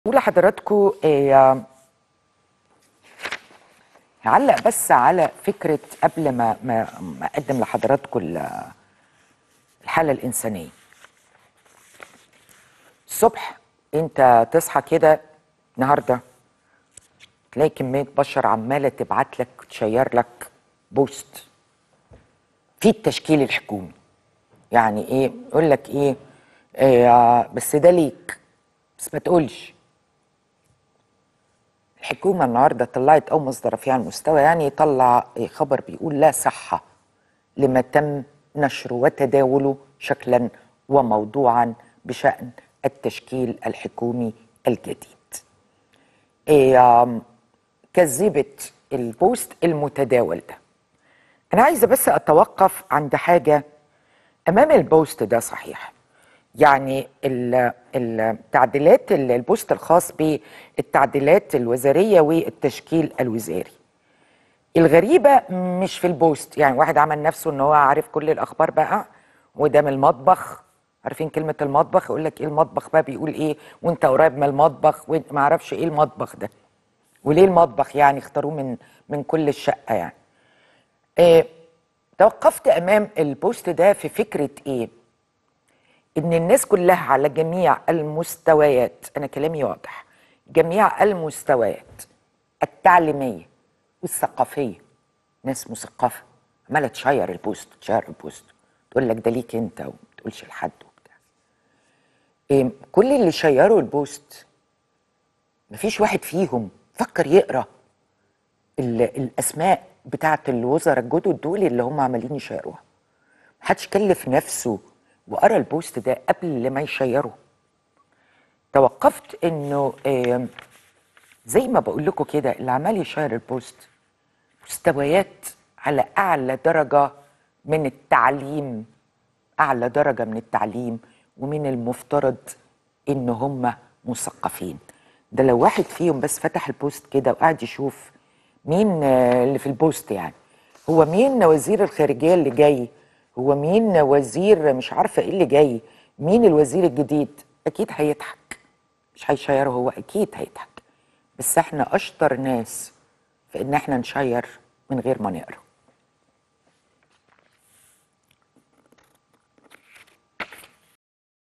بقول لحضراتكم إيه هعلق بس على فكرة قبل ما ما ما أقدم لحضراتكم ال- الحالة الإنسانية. الصبح أنت تصحى كده النهارده تلاقي كمية بشر عمالة تبعت لك تشير لك بوست في التشكيل الحكومي. يعني إيه؟ يقول لك إيه؟ إيه بس ده ليك بس ما تقولش. الحكومة النهاردة طلعت أو مصدر رفيع المستوى يعني يطلع خبر بيقول لا صحة لما تم نشره وتداوله شكلا وموضوعا بشأن التشكيل الحكومي الجديد إيه، آم، كذبت البوست المتداول ده أنا عايزة بس أتوقف عند حاجة أمام البوست ده صحيح يعني ال- التعديلات ال- البوست الخاص بالتعديلات الوزارية والتشكيل الوزاري الغريبة مش في البوست يعني واحد عمل نفسه ان هو عارف كل الاخبار بقى وده من المطبخ عارفين كلمة المطبخ يقول لك ايه المطبخ بقى بيقول ايه وانت قريب من المطبخ وانت ما اعرفش ايه المطبخ ده وليه المطبخ يعني اختاروه من من كل الشقة يعني إيه توقفت امام البوست ده في فكرة ايه ان الناس كلها على جميع المستويات انا كلامي واضح جميع المستويات التعليميه والثقافيه ناس مثقفه عماله تشير البوست تشير البوست تقول لك ده ليك انت وما تقولش لحد وبتاع إيه كل اللي شيروا البوست مفيش واحد فيهم فكر يقرا ال- الاسماء بتاعت الوزراء الجدد دول اللي هم عمالين يشيروها محدش كلف نفسه وقرا البوست ده قبل ما يشيره توقفت انه آم، زي ما بقول لكم كده اللي عمال يشير البوست مستويات على اعلى درجه من التعليم اعلى درجه من التعليم ومن المفترض ان هم مثقفين ده لو واحد فيهم بس فتح البوست كده وقعد يشوف مين آه، اللي في البوست يعني هو مين وزير الخارجيه اللي جاي هو مين وزير مش عارفه ايه اللي جاي مين الوزير الجديد اكيد هيضحك مش هيشيره هو اكيد هيضحك بس احنا اشطر ناس في ان احنا نشير من غير ما نقرا